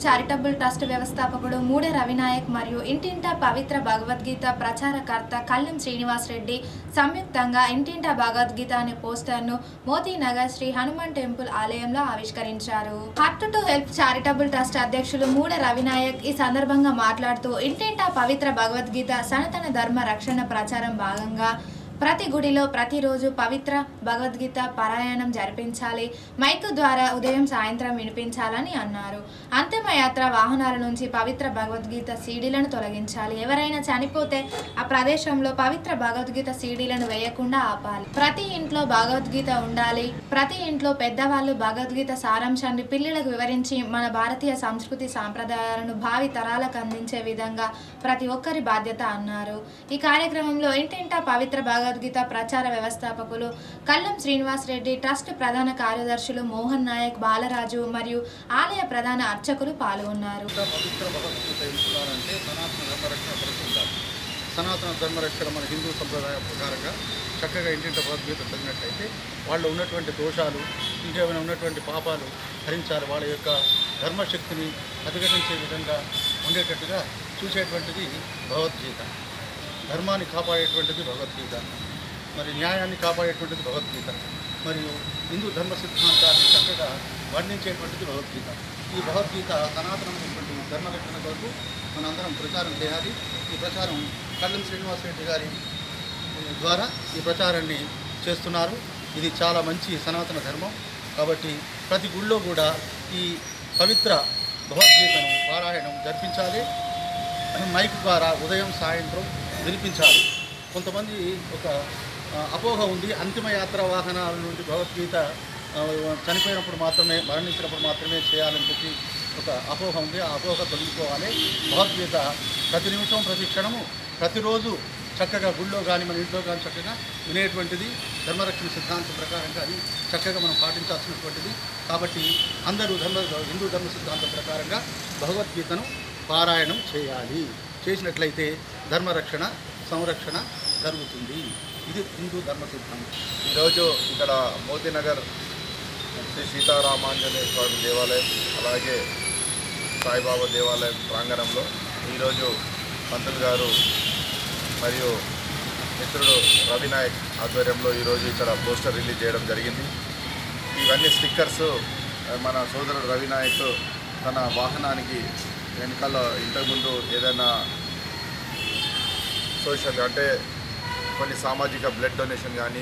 charitable trust వ్యవస్థాపకుడు మూడే రవినాయక్ మరియు ఇంటింటా పవిత్ర భగవద్గీత ప్రచారకర్త కళ్ళం శ్రీనివాస్ రెడ్డి సంయుక్తంగా ఇంటింటా భగవద్గీత అనే పోస్టర్ను మోతీనగర్ శ్రీ హనుమాన్ టెంపుల్ ఆలయంలో ఆవిష్కరించారు heart to help charitable trust అధ్యక్షులు మూడే రవినాయక్ ఈ సందర్భంగా మాట్లాడుతూ ఇంటింటా పవిత్ర భగవద్గీత సనాతన ధర్మ రక్షణ ప్రచారం భాగంగా ప్రతి గుడిలో ప్రతిరోజు పవిత్ర భగవద్గీత పారాయణం జరిపించాలి మైకు ద్వారా ఉదయం సాయంత్రం వినిపించాలని అన్నారు అంతిమయాత్ర వాహనాల నుంచి పవిత్ర భగవద్గీత సీడీలను తొలగించాలి ఎవరైనా చనిపోతే ఆ ప్రదేశంలో పవిత్ర భగవద్గీత సీడీలను వేయకుండా ఆపాలి ప్రతి ఇంట్లో భగవద్గీత ఉండాలి ప్రతి ఇంట్లో పెద్దవాళ్ళు భగవద్గీత సారాంశాన్ని పిల్లలకు వివరించి మన భారతీయ సంస్కృతి సాంప్రదాయాలను భావి తరాలకు అందించే విధంగా ప్రతి ఒక్కరి బాధ్యత అన్నారు ఈ కార్యక్రమంలో ఇంటింటా పవిత్ర భగవద్గీత ప్రచార వ్యవస్థాపకులు కల్లం శ్రీనివాస్ రెడ్డి ట్రస్ట్ ప్రధాన కార్యదర్శులు మోహన్ నాయక్ బాలరాజు మరియు ఆలయ ప్రధాన అర్చకులు పాల్గొన్నారు ఎంత పవిత్ర భగవద్గీత ఎంచుకున్నారంటే సనాతన ధర్మరక్షణ కొరకు ఉండాలి సనాతన ధర్మరక్షణ మన హిందూ సంప్రదాయ ప్రకారంగా చక్కగా ఇంటింటి భగవద్గీత చదివినట్లయితే వాళ్ళు ఉన్నటువంటి దోషాలు ఇంకేమైనా ఉన్నటువంటి పాపాలు హరించాలి వాళ్ళ యొక్క ధర్మశక్తిని అధిగమించే విధంగా ఉండేటట్టుగా చూసేటువంటిది భగవద్గీత ధర్మాన్ని కాపాడేటువంటిది భగవద్గీత మరి న్యాయాన్ని కాపాడేటువంటిది భగవద్గీత మరియు హిందూ ధర్మ సిద్ధాంతాన్ని చక్కగా వర్ణించేటువంటిది భగవద్గీత ఈ భగవద్గీత సనాతనమైనటువంటి ధర్మరక్షణ కొరకు మనందరం ప్రచారం చేయాలి ఈ ప్రచారం కళ్ళం శ్రీనివాసరెడ్డి గారి ద్వారా ఈ ప్రచారాన్ని చేస్తున్నారు ఇది చాలా మంచి సనాతన ధర్మం కాబట్టి ప్రతి గుళ్ళో కూడా ఈ పవిత్ర భగవద్గీతను పారాయణం జరిపించాలి మైక్ ద్వారా ఉదయం సాయంత్రం వినిపించాలి కొంతమంది ఒక ఆ, అపోహ ఉంది అంతిమ యాత్ర వాహనాల నుండి భగవద్గీత ఆ, చనిపోయినప్పుడు మాత్రమే మరణించినప్పుడు మాత్రమే చేయాలని చెప్పి ఒక అపోహ ఉంది ఆ అపోహ తొలగిపోవాలి భగవద్గీత ప్రతి నిమిషం ప్రతి క్షణము ప్రతిరోజు చక్కగా గుళ్ళో కానీ మన ఇంట్లో కానీ చక్కగా వినేటువంటిది ధర్మరక్షణ సిద్ధాంతం ప్రకారంగా అది చక్కగా మనం పాటించాల్సినటువంటిది కాబట్టి అందరూ ధర్మ హిందూ ధర్మ సిద్ధాంతం ప్రకారంగా భగవద్గీతను పారాయణం చేయాలి చేసినట్లయితే ధర్మరక్షణ సంరక్షణ జరుగుతుంది ఇది హిందూ ధర్మ సిద్ధాంతం ఈరోజు ఇక్కడ మోతీనగర్ శ్రీ సీతారామాంజనేయ స్వామి దేవాలయం అలాగే సాయిబాబా దేవాలయం ప్రాంగణంలో ఈరోజు పంతులు గారు మరియు మిత్రుడు రవినాయక్ ఆధ్వర్యంలో ఈరోజు ఇక్కడ పోస్టర్ రిలీజ్ చేయడం జరిగింది ఇవన్నీ స్టిక్కర్స్ మన సోదరుడు రవినాయక్ తన వాహనానికి వెనకాల ఇంతకుముందు ఏదైనా సోషల్ అంటే కొన్ని సామాజిక బ్లడ్ డొనేషన్ కానీ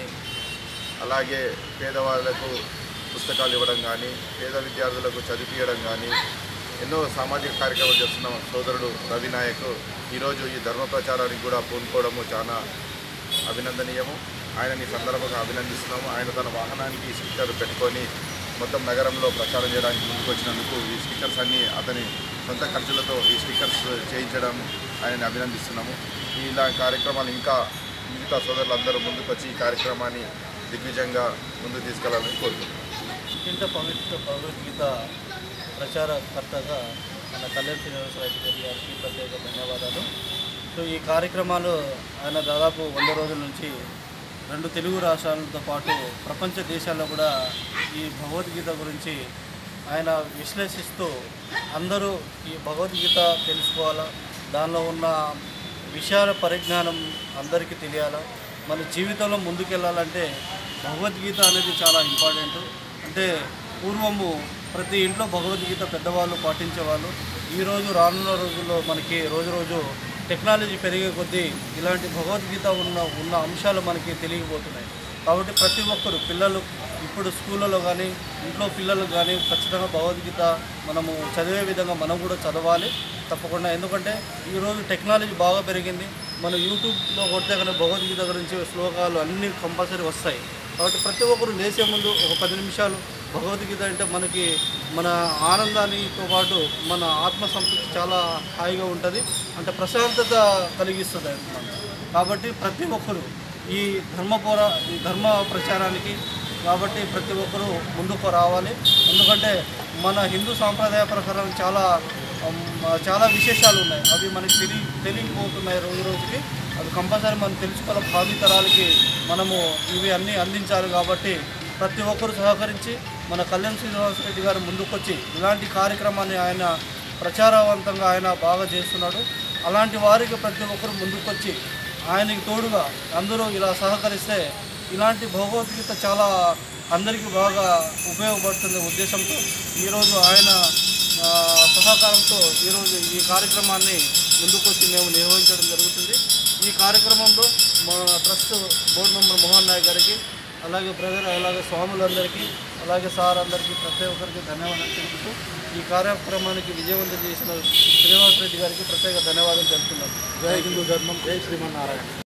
అలాగే పేదవాళ్ళకు పుస్తకాలు ఇవ్వడం కానీ పేద విద్యార్థులకు చదివించడం కానీ ఎన్నో సామాజిక కార్యక్రమాలు చేస్తున్న సోదరుడు రవినాయక్ ఈరోజు ఈ ధర్మ ప్రచారానికి కూడా పూనుకోవడము చాలా అభినందనీయము ఆయనని ఈ సందర్భంగా అభినందిస్తున్నాము ఆయన తన వాహనానికి ఈ స్టిక్కర్ పెట్టుకొని మొత్తం నగరంలో ప్రచారం చేయడానికి ముందుకు వచ్చినందుకు ఈ స్టిక్కర్స్ అన్నీ అతని సొంత ఖర్చులతో ఈ స్టిక్కర్స్ చేయించడం ఆయనని అభినందిస్తున్నాము ఇలా కార్యక్రమాలు ఇంకా మిగతా సోదరులందరూ ముందుకు వచ్చి ఈ కార్యక్రమాన్ని దిగ్విజయంగా ముందుకు తీసుకెళ్లాలని కోరుకుంటున్నాను ఇంట పవిత్ర భగవద్గీత ప్రచారకర్తగా మన కళ్యాణ్ శ్రీనివాసరావు గారి గారికి ప్రత్యేక ధన్యవాదాలు సో ఈ కార్యక్రమాలు ఆయన దాదాపు వంద రోజుల నుంచి రెండు తెలుగు రాష్ట్రాలతో పాటు ప్రపంచ దేశాల్లో కూడా ఈ భగవద్గీత గురించి ఆయన విశ్లేషిస్తూ అందరూ ఈ భగవద్గీత తెలుసుకోవాలా దానిలో ఉన్న విషయాల పరిజ్ఞానం అందరికీ తెలియాలా మన జీవితంలో ముందుకెళ్ళాలంటే భగవద్గీత అనేది చాలా ఇంపార్టెంట్ అంటే పూర్వము ప్రతి ఇంట్లో భగవద్గీత పెద్దవాళ్ళు పాటించేవాళ్ళు ఈరోజు రానున్న రోజుల్లో మనకి రోజు రోజు టెక్నాలజీ పెరిగే కొద్దీ ఇలాంటి భగవద్గీత ఉన్న ఉన్న అంశాలు మనకి తెలియకపోతున్నాయి కాబట్టి ప్రతి ఒక్కరు పిల్లలు ఇప్పుడు స్కూళ్ళలో కానీ ఇంట్లో పిల్లలకు కానీ ఖచ్చితంగా భగవద్గీత మనము చదివే విధంగా మనం కూడా చదవాలి తప్పకుండా ఎందుకంటే ఈరోజు టెక్నాలజీ బాగా పెరిగింది మన యూట్యూబ్లో కొడితే కానీ భగవద్గీత గురించి శ్లోకాలు అన్నీ కంపల్సరీ వస్తాయి కాబట్టి ప్రతి ఒక్కరు లేచే ముందు ఒక పది నిమిషాలు భగవద్గీత అంటే మనకి మన ఆనందానితో పాటు మన ఆత్మ సంతృప్తి చాలా హాయిగా ఉంటుంది అంటే ప్రశాంతత కలిగిస్తుంది అన్నమాట కాబట్టి ప్రతి ఒక్కరు ఈ ధర్మ పోరా ఈ ధర్మ ప్రచారానికి కాబట్టి ప్రతి ఒక్కరూ ముందుకు రావాలి ఎందుకంటే మన హిందూ సాంప్రదాయ ప్రకారం చాలా ఉమ్, చాలా విశేషాలు ఉన్నాయి అవి మనకి తెలియ తెలియకపోతున్నాయి రోజు రోజుకి అవి కంపల్సరీ మనం తెలుసుకోవాలి భావి తరాలకి మనము ఇవి అన్నీ అందించాలి కాబట్టి ప్రతి ఒక్కరు సహకరించి మన కళ్యాణ్ శ్రీనివాసరెడ్డి గారు ముందుకొచ్చి ఇలాంటి కార్యక్రమాన్ని ఆయన ప్రచారవంతంగా ఆయన బాగా చేస్తున్నాడు అలాంటి వారికి ప్రతి ఒక్కరు ముందుకొచ్చి ఆయనకి తోడుగా అందరూ ఇలా సహకరిస్తే ఇలాంటి భగవద్గీత చాలా అందరికీ బాగా ఉపయోగపడుతుంది ఉద్దేశంతో ఈరోజు ఆయన ఆ, సహకారంతో ఈరోజు ఈ కార్యక్రమాన్ని ముందుకొచ్చి మేము నిర్వహించడం జరుగుతుంది ఈ కార్యక్రమంలో మా trust board member Mohan Nayak గారికి అలాగే ప్రజలు అలాగే స్వాములందరికీ అలాగే సార్ అందరికీ ప్రతి ఒక్కరికి ధన్యవాదాలు తెలుపుతూ ఈ కార్యక్రమానికి విజయవంతం చేసిన శ్రీనివాస్ రెడ్డి గారికి ప్రత్యేక ధన్యవాదాలు తెలుపుతున్నాను జై హిందూ ధర్మం జై శ్రీమన్నారాయణ